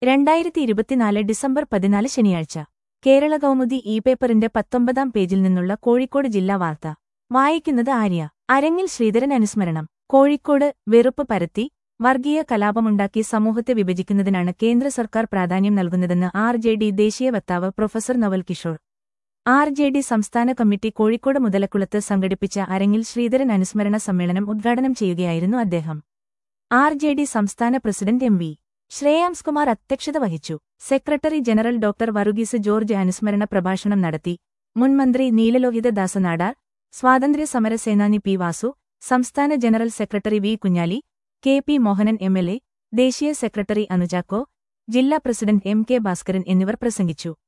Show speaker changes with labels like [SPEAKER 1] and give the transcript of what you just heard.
[SPEAKER 1] രണ്ടായിരത്തി ഇരുപത്തിനാല് ഡിസംബർ പതിനാല് ശനിയാഴ്ച കേരള കൗമുദി ഇ പേപ്പറിന്റെ പത്തൊമ്പതാം പേജിൽ നിന്നുള്ള കോഴിക്കോട് ജില്ലാ വാർത്ത വായിക്കുന്നത് ആര്യ അരങ്ങിൽ ശ്രീധരൻ അനുസ്മരണം കോഴിക്കോട് വെറുപ്പ് പരത്തി വർഗീയ കലാപമുണ്ടാക്കി സമൂഹത്തെ വിഭജിക്കുന്നതിനാണ് കേന്ദ്ര സർക്കാർ പ്രാധാന്യം നൽകുന്നതെന്ന് ആർ ജെ ഡി ദേശീയ വക്താവ് professor Naval Kishore R J D സംസ്ഥാന കമ്മിറ്റി കോഴിക്കോട് മുതലക്കുളത്ത് സംഘടിപ്പിച്ച അരങ്ങിൽ ശ്രീധരൻ അനുസ്മരണ സമ്മേളനം ഉദ്ഘാടനം ചെയ്യുകയായിരുന്നു അദ്ദേഹം ആർ ജെ ഡി സംസ്ഥാന president M V Shreyams Kumar അധ്യക്ഷത വഹിച്ചു secretary general doctor Varghese George അനുസ്മരണ പ്രഭാഷണം നടത്തി മുൻ മന്ത്രി നീലലോഹിത ദാസനാടാർ സ്വാതന്ത്ര്യ സമര സേനാനി പി വാസു സംസ്ഥാന general secretary V Kunhali K P Mohanan M L A ദേശീയ സെക്രട്ടറി അനുജാക്കോ ജില്ലാ പ്രസിഡന്റ് എം കെ ഭാസ്കരൻ എന്നിവർ പ്രസംഗിച്ചു